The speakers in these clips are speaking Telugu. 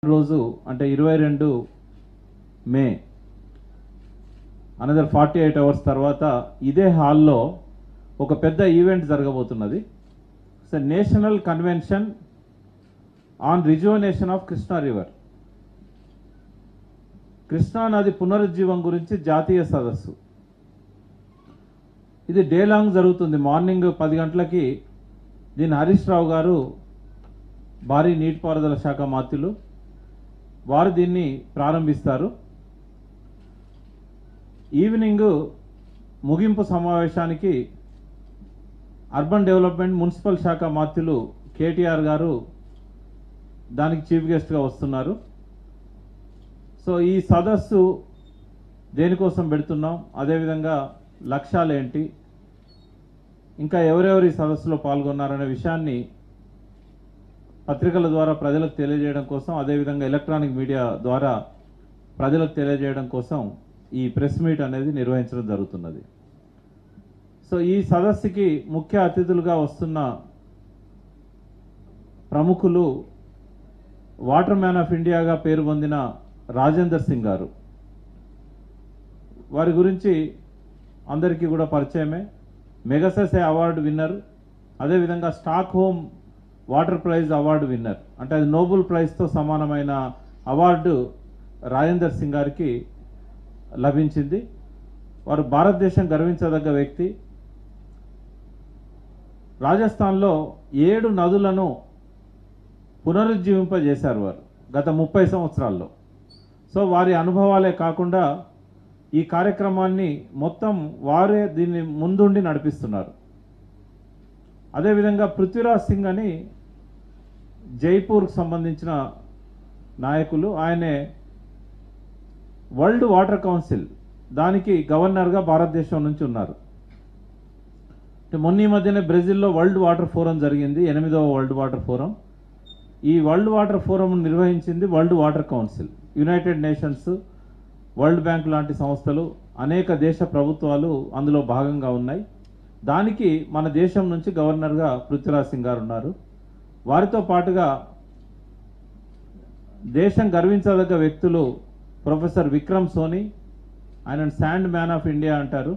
రోజు అంటే ఇరవై రెండు May another forty eight hours తర్వాత ఇదే హాల్లో ఒక పెద్ద ఈవెంట్ జరగబోతున్నది so national convention on rejuvenation of Krishna river Krishna నది పునరుజ్జీవం గురించి జాతీయ సదస్సు ఇది డే లాంగ్ జరుగుతుంది మార్నింగ్ పది గంటలకి దీని హరీష్ రావు గారు భారీ నీటిపారుదల శాఖ మాత్యులు వారు దీన్ని ప్రారంభిస్తారు ఈవినింగ్ ముగింపు సమావేశానికి అర్బన్ డెవలప్మెంట్ మున్సిపల్ శాఖ మాత్యులు కేటీఆర్ గారు దానికి చీఫ్ గెస్ట్గా వస్తున్నారు సో ఈ సదస్సు దేనికోసం పెడుతున్నాం అదేవిధంగా లక్ష్యాలు ఏంటి ఇంకా ఎవరెవరు ఈ సదస్సులో పాల్గొన్నారనే విషయాన్ని పత్రికల ద్వారా ప్రజలకు తెలియజేయడం కోసం అదేవిధంగా ఎలక్ట్రానిక్ మీడియా ద్వారా ప్రజలకు తెలియజేయడం కోసం ఈ ప్రెస్ మీట్ అనేది నిర్వహించడం జరుగుతున్నది సో ఈ సదస్సుకి ముఖ్య అతిథులుగా వస్తున్న ప్రముఖులు వాటర్ మ్యాన్ ఆఫ్ ఇండియాగా పేరు పొందిన రాజేందర్ సింగ్ గారు వారి గురించి అందరికీ కూడా పరిచయమే మెగసెసే అవార్డు విన్నర్ అదేవిధంగా Stockholm water prize award winner అంటే అది నోబెల్ ప్రైజ్తో సమానమైన అవార్డు రాజేందర్ సింగ్ గారికి లభించింది వారు భారతదేశం గర్వించదగ్గ వ్యక్తి రాజస్థాన్లో ఏడు నదులను పునరుజ్జీవింపజేశారు వారు గత ముప్పై సంవత్సరాల్లో సో వారి అనుభవాలే కాకుండా ఈ కార్యక్రమాన్ని మొత్తం వారే దీన్ని ముందుండి నడిపిస్తున్నారు అదేవిధంగా పృథ్వీరాజ్ సింగ్ అని జైపూర్కు సంబంధించిన నాయకులు ఆయనే వరల్డ్ వాటర్ కౌన్సిల్ దానికి గవర్నర్గా భారతదేశం నుంచి ఉన్నారు అంటే మొన్న ఈ మధ్యనే బ్రెజిల్లో వరల్డ్ వాటర్ ఫోరం జరిగింది ఎనిమిదవ వరల్డ్ వాటర్ ఫోరం ఈ వరల్డ్ వాటర్ ఫోరం నిర్వహించింది world water council united nations world bank లాంటి సంస్థలు అనేక దేశ ప్రభుత్వాలు అందులో భాగంగా ఉన్నాయి దానికి మన దేశం నుంచి గవర్నర్గా పృథ్వీరాజ్ సింగ్ గారు ఉన్నారు వారితో పాటుగా దేశం గర్వించదగ్గ వ్యక్తులు ప్రొఫెసర్ విక్రమ్ సోని ఆయన శాండ్ మ్యాన్ ఆఫ్ ఇండియా అంటారు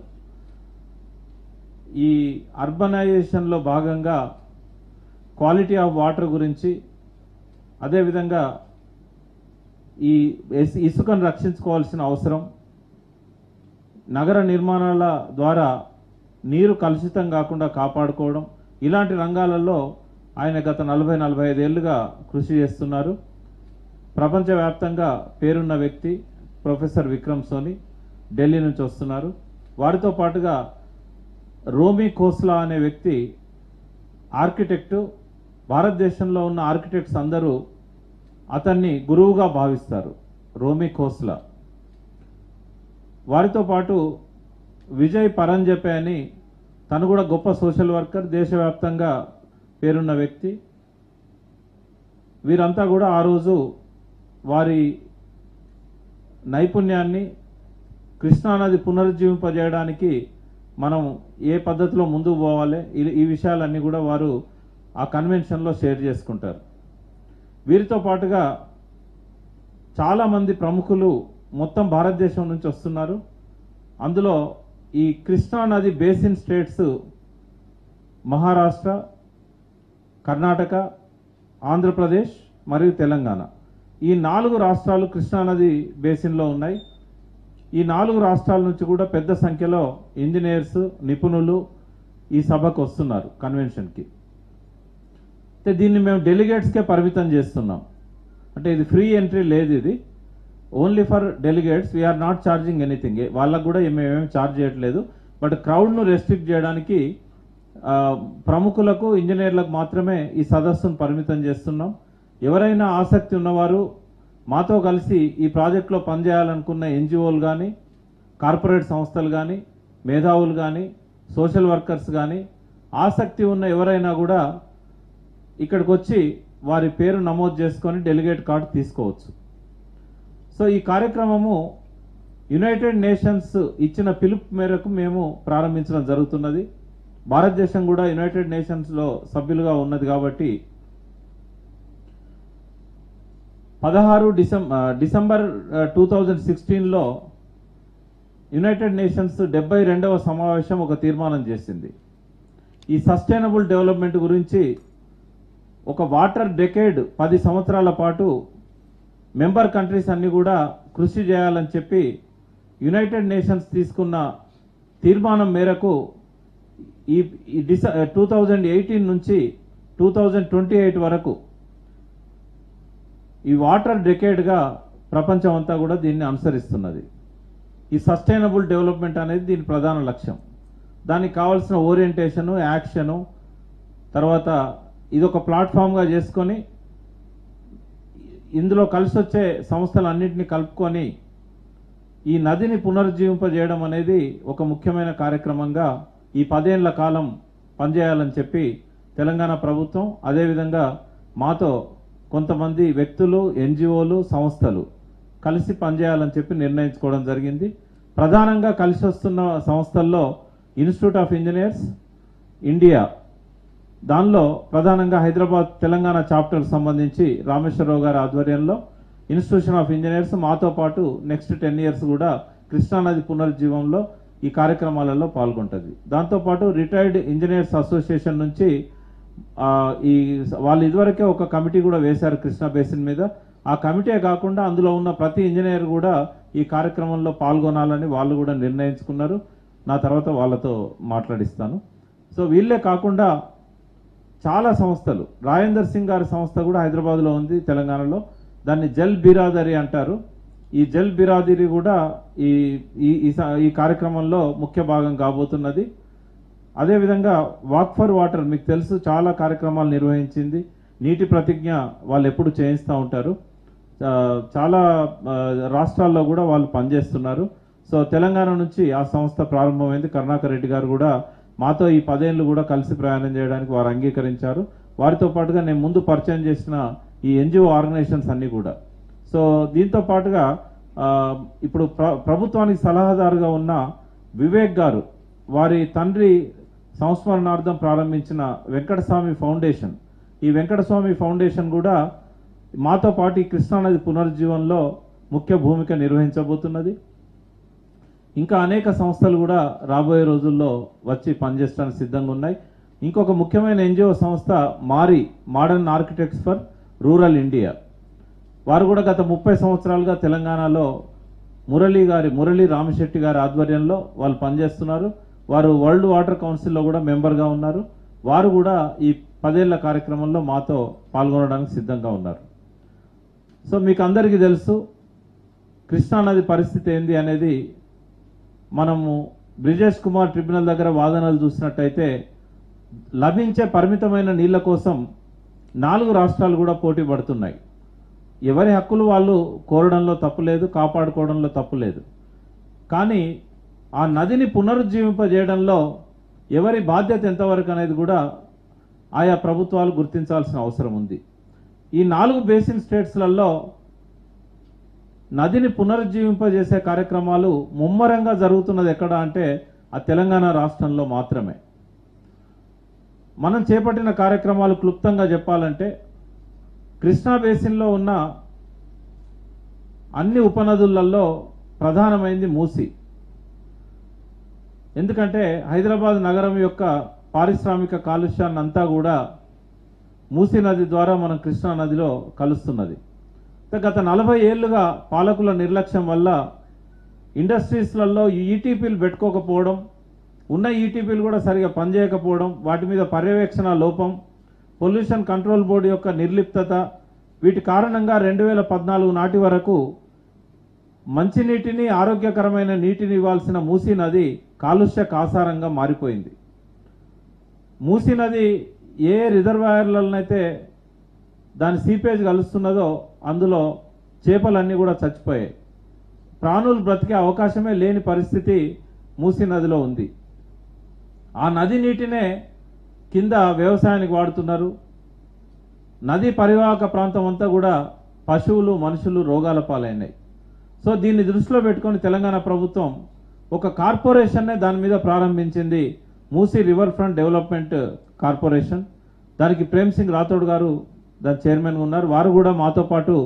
ఈ అర్బనైజేషన్లో భాగంగా క్వాలిటీ ఆఫ్ వాటర్ గురించి అదేవిధంగా ఈ ఇస్- ఇసుకను రక్షించుకోవాల్సిన అవసరం నగర నిర్మాణాల ద్వారా నీరు కలుషితం కాకుండా కాపాడుకోవడం ఇలాంటి రంగాలలో ఆయన గత నలభై నలభై ఐదేళ్లుగా కృషి చేస్తున్నారు ప్రపంచవ్యాప్తంగా పేరున్న వ్యక్తి ప్రొఫెసర్ విక్రమ్ సోని ఢిల్లీ నుంచి వస్తున్నారు వారితో పాటుగా రోమీ ఖోస్లా అనే వ్యక్తి ఆర్కిటెక్టు భారతదేశంలో ఉన్న ఆర్కిటెక్ట్స్ అందరూ అతన్ని గురువుగా భావిస్తారు రోమీ ఖోస్లా వారితో పాటు విజయ్ పరంజపే అని తను కూడా గొప్ప సోషల్ వర్కర్ దేశవ్యాప్తంగా పేరున్న వ్యక్తి వీరంతా కూడా ఆ రోజు వారి నైపుణ్యాన్ని కృష్ణానది పునరుజ్జీవింపజేయడానికి మనం ఏ పద్ధతిలో ముందుకు పోవాలి ఈ- ఈ విషయాలన్నీ కూడా వారు ఆ కన్వెన్షన్లో షేర్ చేసుకుంటారు వీరితో పాటుగా చాలామంది ప్రముఖులు మొత్తం భారతదేశం నుంచి వస్తున్నారు అందులో ఈ కృష్ణా నది బేసిన్ స్టేట్స్ మహారాష్ట్ర కర్ణాటక ఆంధ్రప్రదేశ్ మరియు తెలంగాణ ఈ నాలుగు రాష్ట్రాలు కృష్ణానది బేసిన్లో ఉన్నాయి ఈ నాలుగు రాష్ట్రాల నుంచి కూడా పెద్ద సంఖ్యలో ఇంజనీర్స్ నిపుణులు ఈ సభకు వస్తున్నారు కన్వెన్షన్కి అయితే దీన్ని మేము డెలిగేట్స్కే పరిమితం చేస్తున్నాం అంటే ఇది ఫ్రీ ఎంట్రీ లేదు ఇది only for delegates we are not charging anything వాళ్ళకు కూడా మేమేమి ఛార్జ్ చేయట్లేదు బట్ క్రౌడ్ను రెస్ట్రిక్ట్ చేయడానికి ఆ, ప్రముఖులకు ఇంజనీర్లకు మాత్రమే ఈ సదస్సును పరిమితం చేస్తున్నాం ఎవరైనా ఆసక్తి ఉన్నవారు మాతో కలిసి ఈ ప్రాజెక్టులో పనిచేయాలనుకున్న ఎన్జిఓలు కానీ కార్పొరేట్ సంస్థలు కానీ మేధావులు కానీ సోషల్ వర్కర్స్ కానీ ఆసక్తి ఉన్న ఎవరైనా కూడా ఇక్కడికి వచ్చి వారి పేరు నమోదు చేసుకొని డెలిగేట్ కార్డు తీసుకోవచ్చు సో ఈ కార్యక్రమము యునైటెడ్ నేషన్స్ ఇచ్చిన పిలుపు మేరకు మేము ప్రారంభించడం జరుగుతున్నది భారతదేశం కూడా యునైటెడ్ నేషన్స్లో సభ్యులుగా ఉన్నది కాబట్టి పదహారు డిసెం ఆ, డిసెంబర్ టూ థౌజండ్ సిక్స్టీన్లో యునైటెడ్ నేషన్స్ డెబ్బై రెండవ సమావేశం ఒక తీర్మానం చేసింది ఈ సస్టైనబుల్ డెవలప్మెంట్ గురించి ఒక వాటర్ డెకేడ్ పది సంవత్సరాల పాటు మెంబర్ కంట్రీస్ అన్ని కూడా కృషి చేయాలని చెప్పి యునైటెడ్ నేషన్స్ తీసుకున్న తీర్మానం మేరకు ఈ ఈ డిస టూ థౌజండ్ ఎయిటీన్ నుంచి టూ థౌజండ్ ట్వంటీ ఎయిట్ వరకు ఈ వాటర్ డెకేడ్గా ప్రపంచం అంతా కూడా దీన్ని అనుసరిస్తున్నది ఈ సస్టైనబుల్ డెవలప్మెంట్ అనేది దీని ప్రధాన లక్ష్యం దానికి కావాల్సిన ఓరియంటేషను యాక్షను తర్వాత ఇది ఒక ప్లాట్ఫామ్గా చేసుకొని ఇందులో కలిసి వచ్చే సంస్థలన్నింటినీ కలుపుకొని ఈ నదిని పునరుజ్జీవింపజేయడం అనేది ఒక ముఖ్యమైన కార్యక్రమంగా ఈ పదేళ్ల కాలం పనిచేయాలని చెప్పి తెలంగాణ ప్రభుత్వం అదేవిధంగా మాతో కొంతమంది వ్యక్తులు ఎన్జిఓలు సంస్థలు కలిసి పనిచేయాలని చెప్పి నిర్ణయించుకోవడం జరిగింది ప్రధానంగా కలిసి వస్తున్న సంస్థల్లో ఇన్స్టిట్యూట్ ఆఫ్ ఇంజనీర్స్ ఇండియా దానిలో ప్రధానంగా హైదరాబాద్ తెలంగాణ చాప్టర్ సంబంధించి రామేశ్వరరావు గారి ఆధ్వర్యంలో ఇన్స్టిట్యూషన్ ఆఫ్ ఇంజనీర్స్ మాతో పాటు నెక్స్ట్ టెన్ ఇయర్స్ కూడా కృష్ణానది పునరుజ్జీవంలో ఈ కార్యక్రమాలలో పాల్గొంటుంది దాంతోపాటు రిటైర్డ్ ఇంజనీర్స్ అసోసియేషన్ నుంచి ఆ, ఈ వాళ్ళు ఇదివరకే ఒక కమిటీ కూడా వేశారు కృష్ణా బేసిన్ మీద ఆ కమిటీ కాకుండా అందులో ఉన్న ప్రతి ఇంజనీర్ కూడా ఈ కార్యక్రమంలో పాల్గొనాలని వాళ్ళు కూడా నిర్ణయించుకున్నారు నా తర్వాత వాళ్ళతో మాట్లాడిస్తాను సో వీళ్ళే కాకుండా చాలా సంస్థలు రాజేందర్ సింగ్ గారి సంస్థ కూడా హైదరాబాద్లో ఉంది తెలంగాణలో దాన్ని జల్ బిరాదరి అంటారు ఈ జల్ బిరాదరి కూడా ఈ ఈ ఈ స- ఈ కార్యక్రమంలో ముఖ్య భాగం కాబోతున్నది అదేవిధంగా వాక్ ఫర్ వాటర్ మీకు తెలుసు చాలా కార్యక్రమాలు నిర్వహించింది నీటి ప్రతిజ్ఞ వాళ్ళు ఎప్పుడు చేయిస్తూ ఉంటారు ఆ, చాలా ఆ, రాష్ట్రాల్లో కూడా వాళ్ళు పనిచేస్తున్నారు సో తెలంగాణ నుంచి ఆ సంస్థ ప్రారంభమైంది కరుణాకర్ రెడ్డి గారు కూడా మాతో ఈ పదేళ్ళు కూడా కలిసి ప్రయాణం చేయడానికి వారు అంగీకరించారు వారితో పాటుగా నేను ముందు పరిచయం చేసిన ఈ ఎన్జిఓ ఆర్గనైజేషన్స్ అన్నీ కూడా సో దీంతో పాటుగా ఆ, ఇప్పుడు ప్ర ప్రభుత్వానికి సలహాదారుగా ఉన్న వివేక్ గారు వారి తండ్రి సంస్మరణార్థం ప్రారంభించిన వెంకటస్వామి ఫౌండేషన్ ఈ వెంకటస్వామి ఫౌండేషన్ కూడా మాతో పాటు ఈ కృష్ణానది పునరుజ్జీవంలో ముఖ్య భూమిక నిర్వహించబోతున్నది ఇంకా అనేక సంస్థలు కూడా రాబోయే రోజుల్లో వచ్చి పనిచేయడానికి సిద్ధంగా ఉన్నాయి ఇంకొక ముఖ్యమైన ఎన్జిఓ సంస్థ MARI modern architects for rural India వారు కూడా గత ముప్పై సంవత్సరాలుగా తెలంగాణలో మురళి గారి మురళి రామశెట్టి గారి ఆధ్వర్యంలో వాళ్ళు పనిచేస్తున్నారు వారు వరల్డ్ వాటర్ కౌన్సిల్లో కూడా మెంబర్గా ఉన్నారు వారు కూడా ఈ పదేళ్ల కార్యక్రమంలో మాతో పాల్గొనడానికి సిద్ధంగా ఉన్నారు సో మీకు అందరికీ తెలుసు కృష్ణానది పరిస్థితి ఏంది అనేది మనము బ్రిజేష్ కుమార్ ట్రిబ్యునల్ దగ్గర వాదనలు చూసినట్టయితే లభించే పరిమితమైన నీళ్ల కోసం నాలుగు రాష్ట్రాలు కూడా పోటీ పడుతున్నాయి ఎవరి హక్కులు వాళ్ళు కోరడంలో తప్పు లేదు కాపాడుకోవడంలో తప్పు లేదు కానీ ఆ నదిని పునరుజ్జీవింపజేయడంలో ఎవరి బాధ్యత ఎంతవరకు అనేది కూడా ఆయా ప్రభుత్వాలు గుర్తించాల్సిన అవసరం ఉంది ఈ నాలుగు బేసిన్ స్టేట్స్లలో నదిని పునరుజ్జీవింపజేసే కార్యక్రమాలు ముమ్మరంగా జరుగుతున్నది ఎక్కడ అంటే ఆ తెలంగాణ రాష్ట్రంలో మాత్రమే మనం చేపట్టిన కార్యక్రమాలు క్లుప్తంగా చెప్పాలంటే కృష్ణా బేసిన్లో ఉన్న అన్ని ఉపనదులలో ప్రధానమైంది మూసి ఎందుకంటే హైదరాబాద్ నగరం యొక్క పారిశ్రామిక కాలుష్యాన్ని అంతా కూడా మూసీ నది ద్వారా మనం కృష్ణా నదిలో కలుస్తున్నది అయితే గత నలభై ఏళ్లుగా పాలకుల నిర్లక్ష్యం వల్ల ఇండస్ట్రీస్లలో ఈటీపీలు పెట్టుకోకపోవడం ఉన్న ఈటీపీలు కూడా సరిగా పనిచేయకపోవడం వాటి మీద పర్యవేక్షణ లోపం పొల్యూషన్ కంట్రోల్ బోర్డు యొక్క నిర్లిప్తత వీటి కారణంగా రెండు వేల పద్నాలుగు నాటి వరకు మంచినీటిని ఆరోగ్యకరమైన నీటిని ఇవ్వాల్సిన మూసీ నది కాలుష్య కాసారంగా మారిపోయింది మూసీ నది ఏ రిజర్వాయర్లనైతే దాని సీపేజ్ కలుస్తున్నదో అందులో చేపలన్నీ కూడా చచ్చిపోయాయి ప్రాణులు బ్రతికే అవకాశమే లేని పరిస్థితి మూసీ నదిలో ఉంది ఆ నది నీటినే కింద వ్యవసాయానికి వాడుతున్నారు నది పరివాహక ప్రాంతం అంతా కూడా పశువులు మనుషులు రోగాల పాలైనాయి సో దీన్ని దృష్టిలో పెట్టుకొని తెలంగాణ ప్రభుత్వం ఒక కార్పొరేషన్నే దాని మీద ప్రారంభించింది Musi river front development corporation దానికి ప్రేమ్ సింగ్ రాథోడ్ గారు దాని చైర్మన్ ఉన్నారు వారు కూడా మాతో పాటు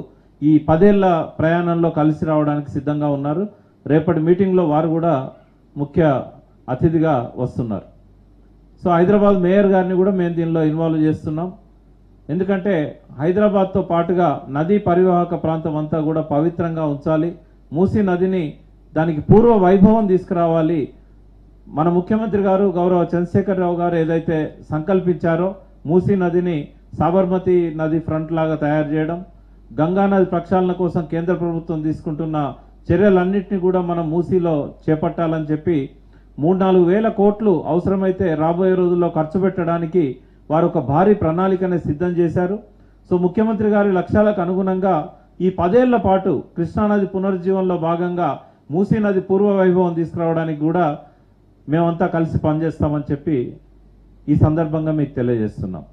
ఈ పదేళ్ల ప్రయాణంలో కలిసి రావడానికి సిద్ధంగా ఉన్నారు రేపటి మీటింగ్లో వారు కూడా ముఖ్య అతిథిగా వస్తున్నారు సో హైదరాబాద్ మేయర్ గారిని కూడా మేము దీనిలో ఇన్వాల్వ్ చేస్తున్నాం ఎందుకంటే హైదరాబాద్తో పాటుగా నదీ పరివాహక ప్రాంతం అంతా కూడా పవిత్రంగా ఉంచాలి మూసీ నదిని దానికి పూర్వ వైభవం తీసుకురావాలి మన ముఖ్యమంత్రి గారు గౌరవ చంద్రశేఖర్ రావు గారు ఏదైతే సంకల్పించారో మూసీ నదిని సాబర్మతి నది ఫ్రంట్ లాగా తయారు చేయడం గంగా నది ప్రక్షాళన కోసం కేంద్ర ప్రభుత్వం తీసుకుంటున్న చర్యలన్నింటినీ కూడా మనం మూసీలో చేపట్టాలని చెప్పి మూడు నాలుగు వేల కోట్లు అవసరమైతే రాబోయే రోజుల్లో ఖర్చు పెట్టడానికి వారు ఒక భారీ ప్రణాళికని సిద్ధం చేశారు సో ముఖ్యమంత్రి గారి లక్ష్యాలకు అనుగుణంగా ఈ పదేళ్ల పాటు కృష్ణానది పునరుజ్జీవంలో భాగంగా మూసీ నది పూర్వ వైభవం తీసుకురావడానికి కూడా మేమంతా కలిసి పనిచేస్తామని చెప్పి ఈ సందర్భంగా మీకు తెలియజేస్తున్నాం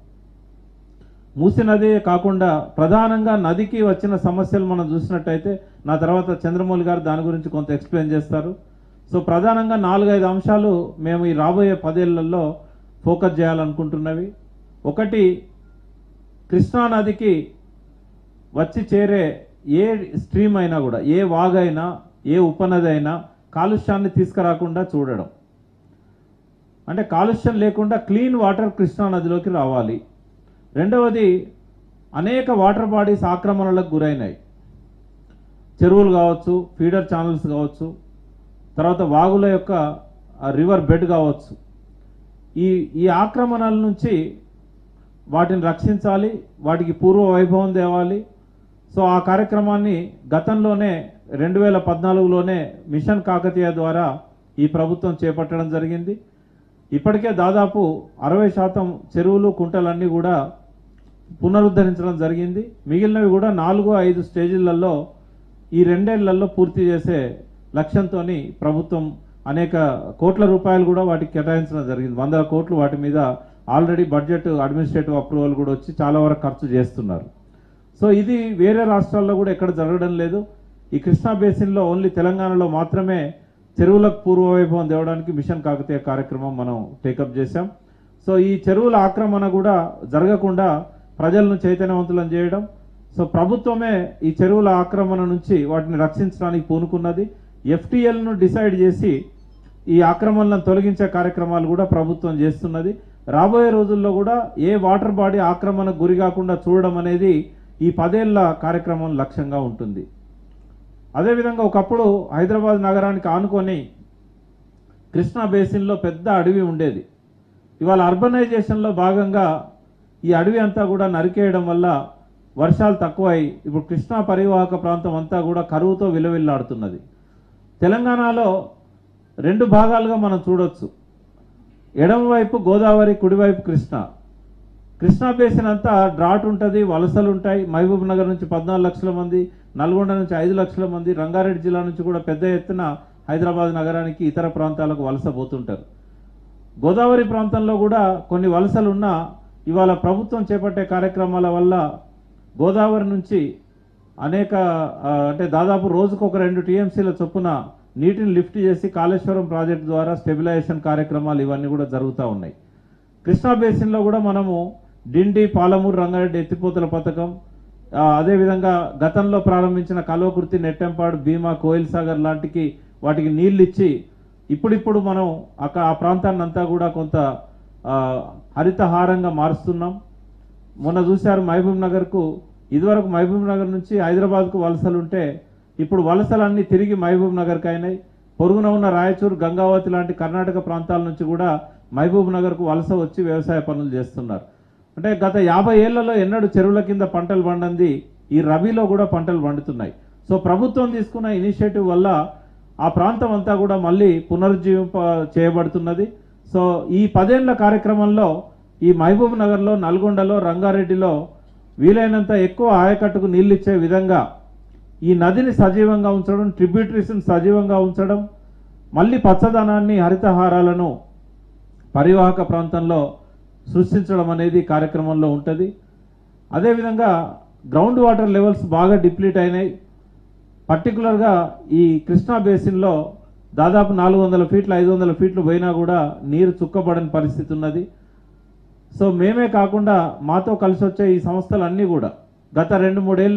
మూసి నది కాకుండా ప్రధానంగా నదికి వచ్చిన సమస్యలు మనం చూసినట్టయితే నా తర్వాత చంద్రమౌళి గారు దాని గురించి కొంత ఎక్స్ప్లెయిన్ చేస్తారు సో ప్రధానంగా నాలుగైదు అంశాలు మేము ఈ రాబోయే పదేళ్లలో ఫోకస్ చేయాలనుకుంటున్నవి ఒకటి కృష్ణా నదికి వచ్చి చేరే ఏ స్ట్రీమ్ అయినా కూడా ఏ వాగైనా ఏ ఉపనది అయినా కాలుష్యాన్ని తీసుకురాకుండా చూడడం అంటే కాలుష్యం లేకుండా క్లీన్ వాటర్ కృష్ణా నదిలోకి రావాలి రెండవది అనేక వాటర్ బాడీస్ ఆక్రమణలకు గురైనాయి చెరువులు కావచ్చు ఫీడర్ ఛానల్స్ కావచ్చు తర్వాత వాగుల యొక్క రివర్ బెడ్ కావచ్చు ఈ ఈ ఆక్రమణల నుంచి వాటిని రక్షించాలి వాటికి పూర్వ వైభవం తేవాలి సో ఆ కార్యక్రమాన్ని గతంలోనే రెండు వేల పద్నాలుగులోనే మిషన్ కాకతీయ ద్వారా ఈ ప్రభుత్వం చేపట్టడం జరిగింది ఇప్పటికే దాదాపు అరవై శాతం చెరువులు కుంటలన్నీ కూడా పునరుద్ధరించడం జరిగింది మిగిలినవి కూడా నాలుగు ఐదు స్టేజీలలో ఈ రెండేళ్లలో పూర్తి చేసే లక్ష్యంతో ప్రభుత్వం అనేక కోట్ల రూపాయలు కూడా వాటికి కేటాయించడం జరిగింది వందల కోట్లు వాటి మీద ఆల్రెడీ బడ్జెట్ అడ్మినిస్ట్రేటివ్ అప్రూవల్ కూడా వచ్చి చాలా వరకు ఖర్చు చేస్తున్నారు సో ఇది వేరే రాష్ట్రాల్లో కూడా ఎక్కడ జరగడం లేదు ఈ కృష్ణా బేసిన్లో ఓన్లీ తెలంగాణలో మాత్రమే చెరువులకు పూర్వ వైభవం తేవడానికి మిషన్ కాకతీయ కార్యక్రమం మనం టేకప్ చేశాం సో ఈ చెరువుల ఆక్రమణ కూడా జరగకుండా ప్రజలను చైతన్యవంతులను చేయడం సో ప్రభుత్వమే ఈ చెరువుల ఆక్రమణ నుంచి వాటిని రక్షించడానికి పూనుకున్నది ఎఫ్టీఎల్ను డిసైడ్ చేసి ఈ ఆక్రమణలను తొలగించే కార్యక్రమాలు కూడా ప్రభుత్వం చేస్తున్నది రాబోయే రోజుల్లో కూడా ఏ వాటర్ బాడీ ఆక్రమణకు గురి కాకుండా చూడడం అనేది ఈ పదేళ్ల కార్యక్రమం లక్ష్యంగా ఉంటుంది అదేవిధంగా ఒకప్పుడు హైదరాబాద్ నగరానికి ఆనుకొని కృష్ణా బేసిన్లో పెద్ద అడవి ఉండేది ఇవాళ అర్బనైజేషన్లో భాగంగా ఈ అడవి అంతా కూడా నరికేయడం వల్ల వర్షాలు తక్కువై ఇప్పుడు కృష్ణా పరివాహక ప్రాంతం అంతా కూడా కరువుతో విలవిల్లాడుతున్నది తెలంగాణలో రెండు భాగాలుగా మనం చూడొచ్చు ఎడమవైపు గోదావరి కుడివైపు కృష్ణ కృష్ణా బేసిన్ అంతా డ్రాట్ ఉంటుంది వలసలు ఉంటాయి మహబూబ్ నగర్ నుంచి పద్నాలుగు లక్షల మంది నల్గొండ నుంచి ఐదు లక్షల మంది రంగారెడ్డి జిల్లా నుంచి కూడా పెద్ద ఎత్తున హైదరాబాద్ నగరానికి ఇతర ప్రాంతాలకు వలస పోతుంటారు గోదావరి ప్రాంతంలో కూడా కొన్ని వలసలు ఉన్నా ఇవాళ ప్రభుత్వం చేపట్టే కార్యక్రమాల వల్ల గోదావరి నుంచి అనేక ఆ, అంటే దాదాపు రోజుకు ఒక రెండు టీఎంసీల చొప్పున నీటిని లిఫ్ట్ చేసి కాళేశ్వరం ప్రాజెక్టు ద్వారా స్టెబిలైజేషన్ కార్యక్రమాలు ఇవన్నీ కూడా జరుగుతూ ఉన్నాయి కృష్ణా బేసిన్లో కూడా మనము డిండి పాలమూరు రంగారెడ్డి ఎత్తిపోతల పథకం ఆ, అదేవిధంగా గతంలో ప్రారంభించిన కల్వకుర్తి నెట్టెంపాడు భీమా కోయిల్ సాగర్ లాంటికి వాటికి నీళ్ళు ఇచ్చి ఇప్పుడిప్పుడు మనం అక్కడ ఆ ప్రాంతాన్ని అంతా కూడా కొంత ఆ, హరితహారంగా మారుస్తున్నాం మొన్న చూశారు మహబూబ్ నగర్కు ఇదివరకు మహబూబ్ నగర్ నుంచి హైదరాబాద్కు వలసలు ఉంటే ఇప్పుడు వలసలన్నీ తిరిగి మహబూబ్ నగర్కి అయినాయి పొరుగున ఉన్న రాయచూరు గంగావతి లాంటి కర్ణాటక ప్రాంతాల నుంచి కూడా మహబూబ్ నగర్కు వలస వచ్చి వ్యవసాయ పనులు చేస్తున్నారు అంటే గత యాభై ఏళ్లలో ఎన్నడూ చెరువుల కింద పంటలు పండంది ఈ రబీలో కూడా పంటలు పండుతున్నాయి సో ప్రభుత్వం తీసుకున్న ఇనిషియేటివ్ వల్ల ఆ ప్రాంతం అంతా కూడా మళ్ళీ పునరుజ్జీవింప చేయబడుతున్నది సో ఈ పదేళ్ల కార్యక్రమంలో ఈ మహబూబ్ నగర్లో నల్గొండలో రంగారెడ్డిలో వీలైనంత ఎక్కువ ఆయకట్టుకు నీళ్ళు ఇచ్చే విధంగా ఈ నదిని సజీవంగా ఉంచడం ట్రిబ్యూటరీస్ని సజీవంగా ఉంచడం మళ్ళీ పచ్చదనాన్ని హరితహారాలను పరివాహక ప్రాంతంలో సృష్టించడం అనేది కార్యక్రమంలో ఉంటుంది అదేవిధంగా గ్రౌండ్ వాటర్ లెవెల్స్ బాగా డిప్లీట్ అయినాయి పర్టికులర్గా ఈ కృష్ణా బేసిన్లో దాదాపు నాలుగు వందల ఫీట్లు ఐదు వందల ఫీట్లు పోయినా కూడా నీరు చుక్కబడని పరిస్థితి ఉన్నది సో మేమే కాకుండా మాతో కలిసి వచ్చే ఈ సంస్థలన్నీ కూడా గత రెండు మూడేళ్లుగా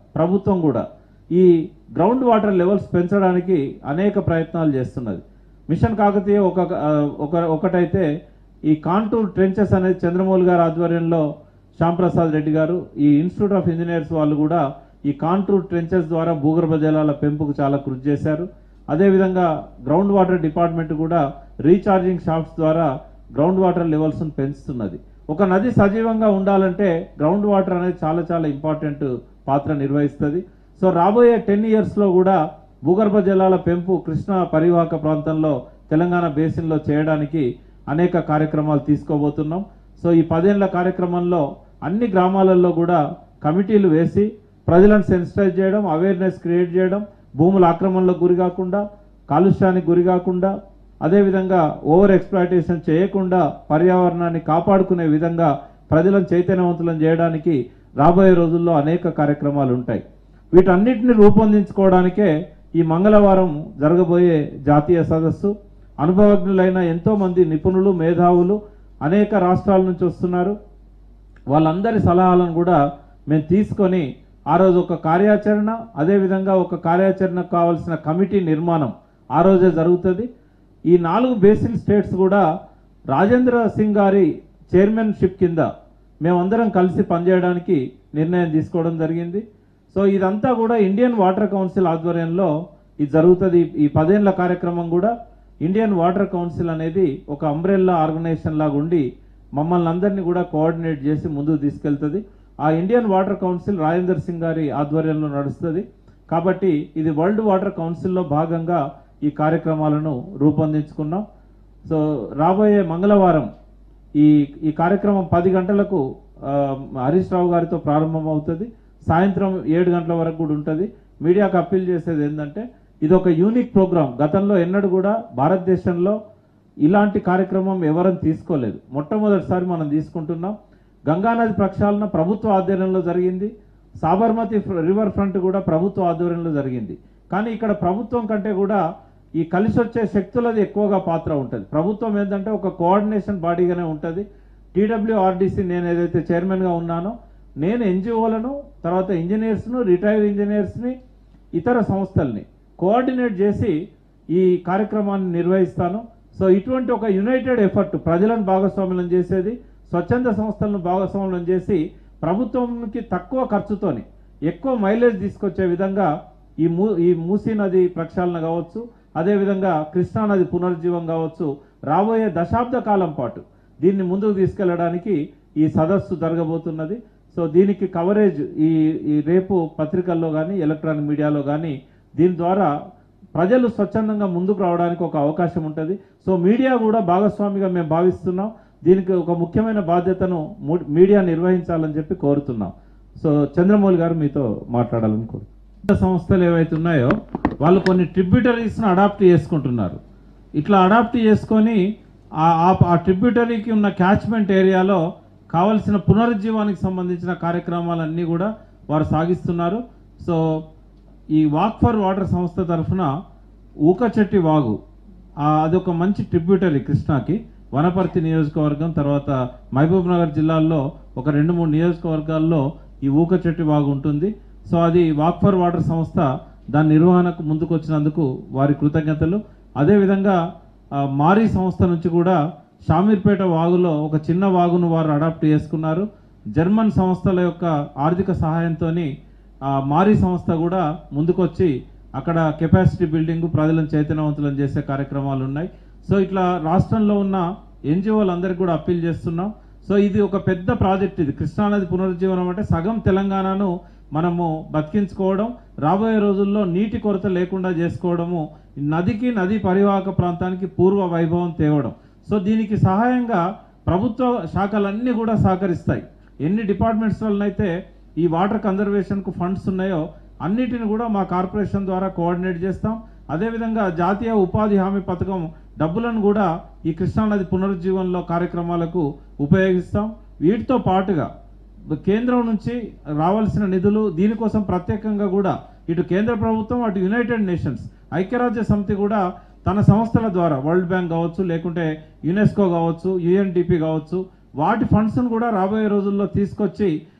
ప్రభుత్వం కూడా ఈ గ్రౌండ్ వాటర్ లెవెల్స్ పెంచడానికి అనేక ప్రయత్నాలు చేస్తున్నది మిషన్ కాకతీయ ఒక ఆ, ఒక ఒకటైతే ఈ కాంటూర్ ట్రెంచెస్ అనేది చంద్రమౌళి గారి ఆధ్వర్యంలో శ్యాంప్రసాద్ రెడ్డి గారు ఈ ఇన్స్టిట్యూట్ ఆఫ్ ఇంజనీర్స్ వాళ్ళు కూడా ఈ కాంటూర్ ట్రెంచెస్ ద్వారా భూగర్భ జలాల పెంపుకు చాలా కృషి చేశారు అదేవిధంగా గ్రౌండ్ వాటర్ డిపార్ట్మెంట్ కూడా రీఛార్జింగ్ షాఫ్ట్స్ ద్వారా గ్రౌండ్ వాటర్ లెవెల్స్ను పెంచుతున్నది ఒక నది సజీవంగా ఉండాలంటే గ్రౌండ్ వాటర్ అనేది చాలా చాలా ఇంపార్టెంట్ పాత్ర నిర్వహిస్తుంది సో రాబోయే టెన్ ఇయర్స్లో కూడా భూగర్భ జలాల పెంపు కృష్ణా పరివాహక ప్రాంతంలో తెలంగాణ బేసిన్లో చేయడానికి అనేక కార్యక్రమాలు తీసుకోబోతున్నాం సో ఈ పదేళ్ల కార్యక్రమంలో అన్ని గ్రామాలలో కూడా కమిటీలు వేసి ప్రజలను సెన్సిటైజ్ చేయడం అవేర్నెస్ క్రియేట్ చేయడం భూముల ఆక్రమణలకు గురి కాకుండా కాలుష్యానికి గురి కాకుండా అదేవిధంగా ఓవర్ ఎక్స్ప్లాయిటేషన్ చేయకుండా పర్యావరణాన్ని కాపాడుకునే విధంగా ప్రజలను చైతన్యవంతులను చేయడానికి రాబోయే రోజుల్లో అనేక కార్యక్రమాలు ఉంటాయి వీటన్నిటిని రూపొందించుకోవడానికే ఈ మంగళవారం జరగబోయే జాతీయ సదస్సు అనుభవజ్ఞులైన ఎంతో మంది నిపుణులు మేధావులు అనేక రాష్ట్రాల నుంచి వస్తున్నారు వాళ్ళందరి సలహాలను కూడా మేము తీసుకొని ఆ రోజు ఒక కార్యాచరణ అదేవిధంగా ఒక కార్యాచరణకు కావాల్సిన కమిటీ నిర్మాణం ఆ రోజే జరుగుతుంది ఈ నాలుగు బేసిన్ స్టేట్స్ కూడా రాజేంద్ర సింగ్ గారి చైర్మన్షిప్ కింద మేమందరం కలిసి పనిచేయడానికి నిర్ణయం తీసుకోవడం జరిగింది సో ఇదంతా కూడా ఇండియన్ వాటర్ కౌన్సిల్ ఆధ్వర్యంలో ఇది జరుగుతుంది ఈ పదేళ్ల కార్యక్రమం కూడా ఇండియన్ వాటర్ కౌన్సిల్ అనేది ఒక అంబ్రెల్లా ఆర్గనైజేషన్ లాగా ఉండి మమ్మల్ని అందరినీ కూడా కోఆర్డినేట్ చేసి ముందుకు తీసుకెళ్తుంది ఆ Indian water council Rajender Singh గారి ఆధ్వర్యంలో నడుస్తుంది కాబట్టి ఇది వరల్డ్ వాటర్ కౌన్సిల్లో భాగంగా ఈ కార్యక్రమాలను రూపొందించుకున్నాం సో రాబోయే మంగళవారం ఈ ఈ కార్యక్రమం పది గంటలకు ఆ, హరీష్ రావు గారితో ప్రారంభం అవుతుంది సాయంత్రం ఏడు గంటల వరకు కూడా ఉంటుంది మీడియాకు అప్పీల్ చేసేది ఏంటంటే ఇది ఒక యూనిక్ ప్రోగ్రామ్ గతంలో ఎన్నడూ కూడా భారతదేశంలో ఇలాంటి కార్యక్రమం ఎవరం తీసుకోలేదు మొట్టమొదటిసారి మనం తీసుకుంటున్నాం గంగానది ప్రక్షాళన ప్రభుత్వ ఆధ్వర్యంలో జరిగింది సాబర్మతి ఫ్ర- రివర్ ఫ్రంట్ కూడా ప్రభుత్వ ఆధ్వర్యంలో జరిగింది కానీ ఇక్కడ ప్రభుత్వం కంటే కూడా ఈ కలిసి వచ్చే శక్తులది ఎక్కువగా పాత్ర ఉంటుంది ప్రభుత్వం ఏంటంటే ఒక కోఆర్డినేషన్ బాడీగానే ఉంటుంది టీడబ్ల్యూఆర్డీసీ నేను ఏదైతే చైర్మన్గా ఉన్నానో నేను ఎన్జిఓలను తర్వాత ఇంజనీర్స్ను రిటైర్డ్ ఇంజనీర్స్ని ఇతర సంస్థల్ని కోఆర్డినేట్ చేసి ఈ కార్యక్రమాన్ని నిర్వహిస్తాను సో ఇటువంటి ఒక యునైటెడ్ ఎఫర్ట్ ప్రజలను భాగస్వామ్యం చేసేది స్వచ్ఛంద సంస్థలను భాగస్వామ్యం చేసి ప్రభుత్వంకి తక్కువ ఖర్చుతోని ఎక్కువ మైలేజ్ తీసుకొచ్చే విధంగా ఈ మూ ఈ మూసీ నది ప్రక్షాళన కావచ్చు అదేవిధంగా కృష్ణా నది పునరుజ్జీవం కావచ్చు రాబోయే దశాబ్ద కాలం పాటు దీన్ని ముందుకు తీసుకెళ్లడానికి ఈ సదస్సు జరగబోతున్నది సో దీనికి కవరేజ్ ఈ ఈ రేపు పత్రికల్లో కానీ ఎలక్ట్రానిక్ మీడియాలో కానీ దీని ద్వారా ప్రజలు స్వచ్ఛందంగా ముందుకు రావడానికి ఒక అవకాశం ఉంటుంది సో మీడియా కూడా భాగస్వామిగా మేము భావిస్తున్నాం దీనికి ఒక ముఖ్యమైన బాధ్యతను ము- మీడియా నిర్వహించాలని చెప్పి కోరుతున్నాం సో చంద్రమౌళి గారు మీతో మాట్లాడాలని కోరుతున్నాం సంస్థలు ఏవైతే ఉన్నాయో వాళ్ళు కొన్ని ట్రిబ్యూటరీస్ను అడాప్ట్ చేసుకుంటున్నారు ఇట్లా అడాప్ట్ చేసుకొని ఆ- ఆ- ఆ ట్రిబ్యూటరీకి ఉన్న క్యాచ్మెంట్ ఏరియాలో కావలసిన పునరుజ్జీవానికి సంబంధించిన కార్యక్రమాలన్నీ కూడా వారు సాగిస్తున్నారు సో ఈ వాక్ ఫర్ వాటర్ సంస్థ తరఫున ఊకచెట్టి వాగు ఆ, అదొక మంచి ట్రిబ్యూటరీ కృష్ణాకి వనపర్తి నియోజకవర్గం తర్వాత మహబూబ్ నగర్ జిల్లాల్లో ఒక రెండు మూడు నియోజకవర్గాల్లో ఈ ఊకచెట్టి వాగు ఉంటుంది సో అది వాక్ ఫర్ వాటర్ సంస్థ దాని నిర్వహణకు ముందుకు వచ్చినందుకు వారి కృతజ్ఞతలు అదేవిధంగా ఆ, మారీ సంస్థ నుంచి కూడా షామీర్పేట వాగులో ఒక చిన్న వాగును వారు అడాప్ట్ చేసుకున్నారు జర్మన్ సంస్థల యొక్క ఆర్థిక సహాయంతో మారీ సంస్థ కూడా ముందుకొచ్చి అక్కడ కెపాసిటీ బిల్డింగ్ ప్రజలను చైతన్యవంతులను చేసే కార్యక్రమాలు ఉన్నాయి సో ఇట్లా రాష్ట్రంలో ఉన్న ఎన్జిఓలు అందరికీ కూడా అప్పీల్ చేస్తున్నాం సో ఇది ఒక పెద్ద ప్రాజెక్ట్ ఇది కృష్ణానది పునరుజ్జీవనం అంటే సగం తెలంగాణను మనము బతికించుకోవడం రాబోయే రోజుల్లో నీటి కొరత లేకుండా చేసుకోవడము ఈ నదికి నది పరివాహక ప్రాంతానికి పూర్వ వైభవం తేవడం సో దీనికి సహాయంగా ప్రభుత్వ శాఖలన్నీ కూడా సహకరిస్తాయి ఎన్ని డిపార్ట్మెంట్స్ వలనైతే ఈ వాటర్ కన్జర్వేషన్కు ఫండ్స్ ఉన్నాయో అన్నిటిని కూడా మా కార్పొరేషన్ ద్వారా కోఆర్డినేట్ చేస్తాం అదేవిధంగా జాతీయ ఉపాధి హామీ పథకం డబ్బులను కూడా ఈ కృష్ణానది పునరుజ్జీవనంలో కార్యక్రమాలకు ఉపయోగిస్తాం వీటితో పాటుగా కేంద్రం నుంచి రావాల్సిన నిధులు దీనికోసం ప్రత్యేకంగా కూడా ఇటు కేంద్ర ప్రభుత్వం అటు యునైటెడ్ నేషన్స్ ఐక్యరాజ్య సమితి కూడా తన సంస్థల ద్వారా వరల్డ్ బ్యాంక్ కావచ్చు లేకుంటే యునెస్కో కావచ్చు యుఎన్డిపి కావచ్చు వాటి ఫండ్స్ను కూడా రాబోయే రోజుల్లో తీసుకొచ్చి